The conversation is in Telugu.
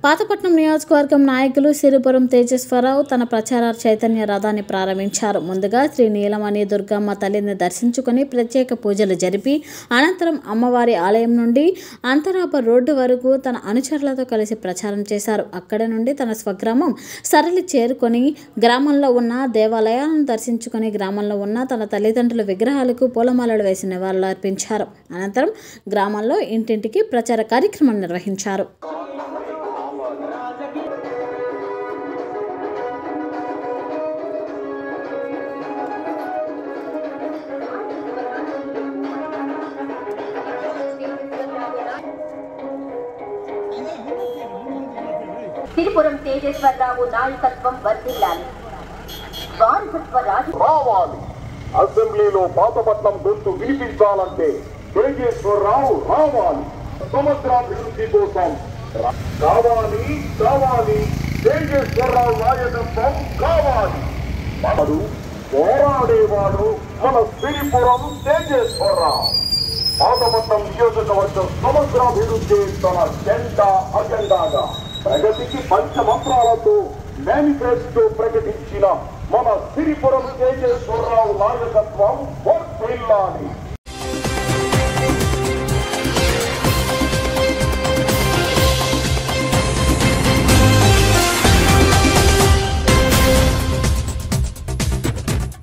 పాతపట్నం నియోజకవర్గం నాయకులు సిరిపురం తేజేశ్వరరావు తన ప్రచార చైతన్య రథాన్ని ప్రారంభించారు ముందుగా శ్రీ నీలమణి దుర్గమ్మ తల్లిని దర్శించుకుని ప్రత్యేక పూజలు జరిపి అనంతరం అమ్మవారి ఆలయం నుండి అంతరాప రోడ్డు వరకు తన అనుచరులతో కలిసి ప్రచారం చేశారు అక్కడ నుండి తన స్వగ్రామం సరళి చేరుకొని గ్రామంలో ఉన్న దేవాలయాలను దర్శించుకొని గ్రామంలో ఉన్న తన తల్లిదండ్రుల విగ్రహాలకు పూలమాలలు వేసి నివాళులు అర్పించారు అనంతరం గ్రామంలో ఇంటింటికి ప్రచార కార్యక్రమం నిర్వహించారు సిరిపురం తేజేశ్వరరావు నాయకత్వం వర్ధిల్లాలి వారసత్వ రాజు రావాలి అసెంబ్లీలో పాతపట్నం గొంతు వినిపించాలంటే తేజేశ్వరరావు రావాలి సమగ్రాభివృద్ధి కోసం రా- కావాలి కావాలి తేజేశ్వరరావు నాయకత్వం కావాలి మనడు పోరాడేవాడు మన సిరిపురం తేజేశ్వరరావు పాతపట్నం నియోజకవర్గం సమగ్రాభివృద్ధి తన జెండా అజెండాగా ప్రగతికి పంచమంత్రాలతో మేనిఫెస్టో ప్రకటించిన మన సిరిపురం తేజేశ్వరరావు నాయకత్వం వర్ధిల్లాలి